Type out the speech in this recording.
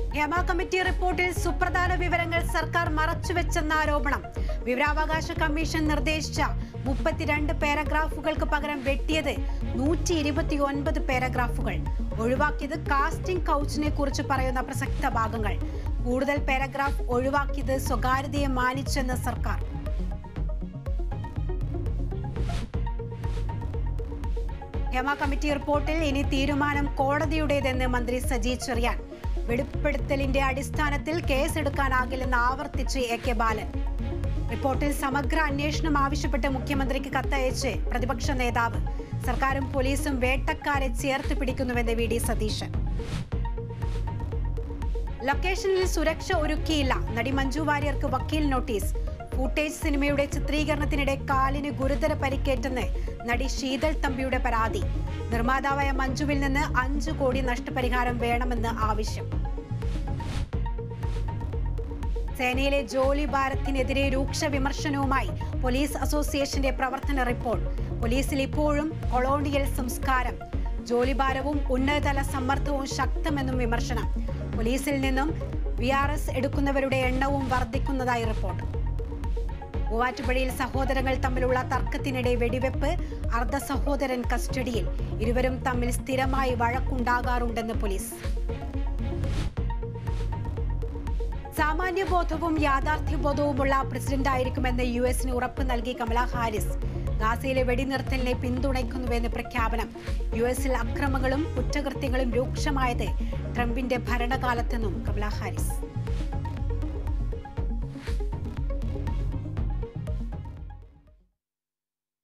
Hema committee റിപ്പോർട്ടിൽ സുപ്രധാന വിവരങ്ങൾ സർക്കാർ മറച്ചുവെച്ചെന്ന ആരോപണം വിവരാവകാശ കമ്മീഷൻ നിർദ്ദേശിച്ച മുപ്പത്തിരണ്ട് പാരഗ്രാഫുകൾക്ക് പകരം വെട്ടിയത് നൂറ്റി ഇരുപത്തി ഒൻപത് പാരഗ്രാഫുകൾ ഒഴിവാക്കിയത് കാസ്റ്റിംഗ് കൗച്ചിനെ കുറിച്ച് പറയുന്ന പ്രസക്ത ഭാഗങ്ങൾ കൂടുതൽ പാരഗ്രാഫ് ഒഴിവാക്കിയത് സ്വകാര്യതയെ മാനിച്ചെന്ന് സർക്കാർ ഹേമ കമ്മിറ്റി റിപ്പോർട്ടിൽ ഇനി തീരുമാനം കോടതിയുടേതെന്ന് മന്ത്രി സജി ചെറിയാൻ വെളിപ്പെടുത്തലിന്റെ അടിസ്ഥാനത്തിൽ കേസെടുക്കാനാകില്ലെന്ന് ആവർത്തിച്ച് എ കെ ബാലൻ റിപ്പോർട്ടിൽ സമഗ്ര അന്വേഷണം ആവശ്യപ്പെട്ട് മുഖ്യമന്ത്രിക്ക് കത്തയച്ച് പ്രതിപക്ഷ നേതാവ് സർക്കാരും പോലീസും വേട്ടക്കാരെ ചേർത്ത് പിടിക്കുന്നുവെന്ന് വി ഡി സതീശൻ ലൊക്കേഷനിൽ സുരക്ഷ ഒരുക്കിയില്ല നടി മഞ്ജു വാര്യർക്ക് വക്കീൽ നോട്ടീസ് ഫൂട്ടേജ് സിനിമയുടെ ചിത്രീകരണത്തിനിടെ കാലിന് ഗുരുതര പരിക്കേറ്റെന്ന് നടി ശീതൾ തമ്പിയുടെ പരാതി നിർമ്മാതാവായ മഞ്ജുവിൽ നിന്ന് അഞ്ചു കോടി നഷ്ടപരിഹാരം വേണമെന്ന് ആവശ്യം സേനയിലെ ജോലി ഭാരത്തിനെതിരെ രൂക്ഷ വിമർശനവുമായി പോലീസ് അസോസിയേഷന്റെ പ്രവർത്തന റിപ്പോർട്ട് പോലീസിൽ ഇപ്പോഴും കൊളോണിയൽ സംസ്കാരം ജോലിഭാരവും ഉന്നതതല സമ്മർദ്ദവും ശക്തമെന്നും വിമർശനം പോലീസിൽ നിന്നും വി ആർ എസ് എടുക്കുന്നവരുടെ എണ്ണവും വർദ്ധിക്കുന്നതായി റിപ്പോർട്ട് മൂവാറ്റുപുഴയിൽ സഹോദരങ്ങൾ തമ്മിലുള്ള തർക്കത്തിനിടെ വെടിവെപ്പ് അർദ്ധ സഹോദരൻ കസ്റ്റഡിയിൽ ഇരുവരും തമ്മിൽ സ്ഥിരമായി വഴക്കുണ്ടാകാറുണ്ടെന്ന് പോലീസ് സാമാന്യബോധവും യാഥാർത്ഥ്യബോധവുമുള്ള പ്രസിഡന്റായിരിക്കുമെന്ന് യു എസിന് ഉറപ്പ് നൽകി കമല ഹാരിസ് ഗാസയിലെ വെടിനിർത്തലിനെ പിന്തുണയ്ക്കുന്നുവെന്ന് പ്രഖ്യാപനം യു എസിൽ അക്രമങ്ങളും കുറ്റകൃത്യങ്ങളും രൂക്ഷമായത് ട്രംപിന്റെ ഭരണകാലത്തെന്നും കമല ഹാരിസ്